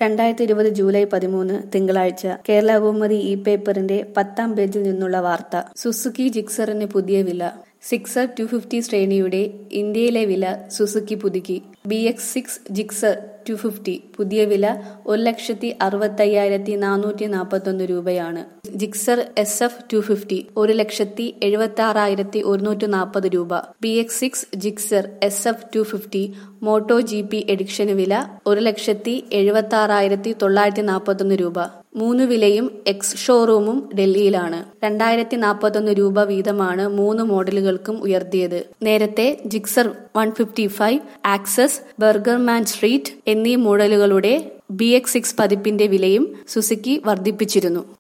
രണ്ടായിരത്തി ഇരുപത് ജൂലൈ പതിമൂന്ന് തിങ്കളാഴ്ച കേരള കൗമുദി ഇ പേപ്പറിന്റെ പത്താം പേജിൽ നിന്നുള്ള വാർത്ത സുസുക്കി ജിക്സറിന് പുതിയ വില സിക്സർ ടു ഫിഫ്റ്റി ശ്രേണിയുടെ ഇന്ത്യയിലെ വില സുസുക്കി പുതുക്കി B X six Gixxer two fifty പുതിയ വില ഒരു ലക്ഷത്തി അറുപത്തയ്യായിരത്തി നാനൂറ്റി നാൽപ്പത്തൊന്ന് രൂപയാണ് Gixxer S F two fifty ഒരു ലക്ഷത്തി എഴുപത്തി ആറായിരത്തി ഒരുന്നൂറ്റി നാൽപ്പത് രൂപ B X six Gixxer S F two fifty moto G P എഡിക്ഷന് വില ഒരു ലക്ഷത്തി എഴുപത്തി ആറായിരത്തി തൊള്ളായിരത്തി നാൽപ്പത്തൊന്ന് രൂപ മൂന്ന് വിലയും എക്സ് ഷോറൂമും ഡൽഹിയിലാണ് രണ്ടായിരത്തി നാൽപ്പത്തൊന്ന് രൂപ വീതമാണ് മൂന്ന് മോഡലുകൾക്കും ഉയർത്തിയത് നേരത്തെ Gixxer one fifty five Access Burgman Street എന്നീ മോഡലുകളുടെ ബി എക്സ് സിക്സ് പതിപ്പിന്റെ വിലയും സുസുക്കി വർദ്ധിപ്പിച്ചിരുന്നു